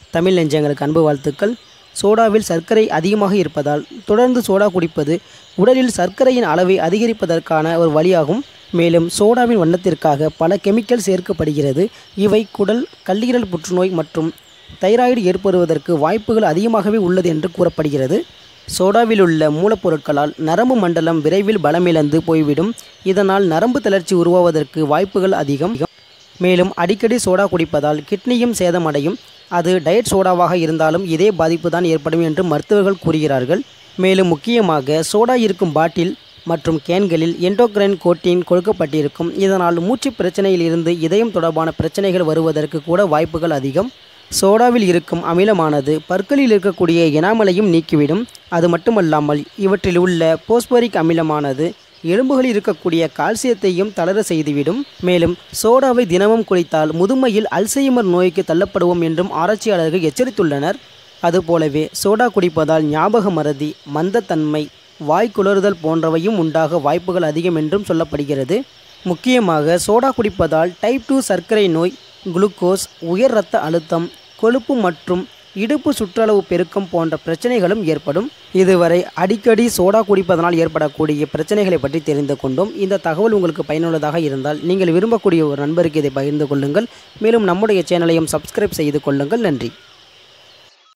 தமிழ் நெஞ்சங்களுக்கு அன்பு வாழ்த்துக்கள் சோடாவில் சர்க்கரை அதிகமாக இருப்பதால் தொடர்ந்து சோடா குடிப்பது உடலில் சர்க்கரையின் அளவை அதிகரிப்பதற்கான ஒரு வழியாகும் மேலும் சோடாவின் வண்ணத்திற்காக பல கெமிக்கல் சேர்க்கப்படுகிறது இவை குடல் கல்லீரல் புற்றுநோய் மற்றும் தைராய்டு ஏற்படுவதற்கு வாய்ப்புகள் அதிகமாகவே உள்ளது என்று கூறப்படுகிறது சோடாவில் உள்ள மூலப்பொருட்களால் நரம்பு மண்டலம் விரைவில் பலமிழந்து போய்விடும் இதனால் நரம்பு தளர்ச்சி உருவாவதற்கு வாய்ப்புகள் அதிகம் மேலும் அடிக்கடி சோடா குடிப்பதால் கிட்னியும் சேதமடையும் அது டயட் சோடாவாக இருந்தாலும் இதே பாதிப்பு தான் ஏற்படும் என்று மருத்துவர்கள் கூறுகிறார்கள் மேலும் முக்கியமாக சோடா இருக்கும் பாட்டில் மற்றும் கேன்களில் எண்டோக்ரைன் கோட்டின் கொடுக்கப்பட்டிருக்கும் இதனால் மூச்சு பிரச்சனையில் இருந்து இதயம் தொடர்பான பிரச்சனைகள் வருவதற்கு கூட வாய்ப்புகள் அதிகம் சோடாவில் இருக்கும் அமிலமானது பற்களில் இருக்கக்கூடிய எனாமலையும் நீக்கிவிடும் அது மட்டுமல்லாமல் இவற்றில் உள்ள போஸ்பரிக் அமிலமானது எலும்புகளில் இருக்கக்கூடிய கால்சியத்தையும் தளர செய்துவிடும் மேலும் சோடாவை தினமும் குடித்தால் முதுமையில் அல்சைமர் நோய்க்கு தள்ளப்படுவோம் என்றும் ஆராய்ச்சியாளர்கள் எச்சரித்துள்ளனர் அதுபோலவே சோடா குடிப்பதால் ஞாபக மறதி மந்தத்தன்மை வாய் குளறுதல் போன்றவையும் உண்டாக வாய்ப்புகள் அதிகம் என்றும் சொல்லப்படுகிறது முக்கியமாக சோடா குடிப்பதால் டைப் டூ சர்க்கரை நோய் குளுக்கோஸ் உயர் இரத்த அழுத்தம் கொழுப்பு மற்றும் இடுப்பு சுற்றளவு பெருக்கம் போன்ற பிரச்சனைகளும் ஏற்படும் இதுவரை அடிக்கடி சோடா குடிப்பதனால் ஏற்படக்கூடிய பிரச்சனைகளை பற்றி தெரிந்து கொண்டோம் இந்த தகவல் உங்களுக்கு பயனுள்ளதாக இருந்தால் நீங்கள் விரும்பக்கூடிய ஒரு நண்பருக்கு இதை பகிர்ந்து கொள்ளுங்கள் மேலும் நம்முடைய சேனலையும் சப்ஸ்கிரைப் செய்து கொள்ளுங்கள் நன்றி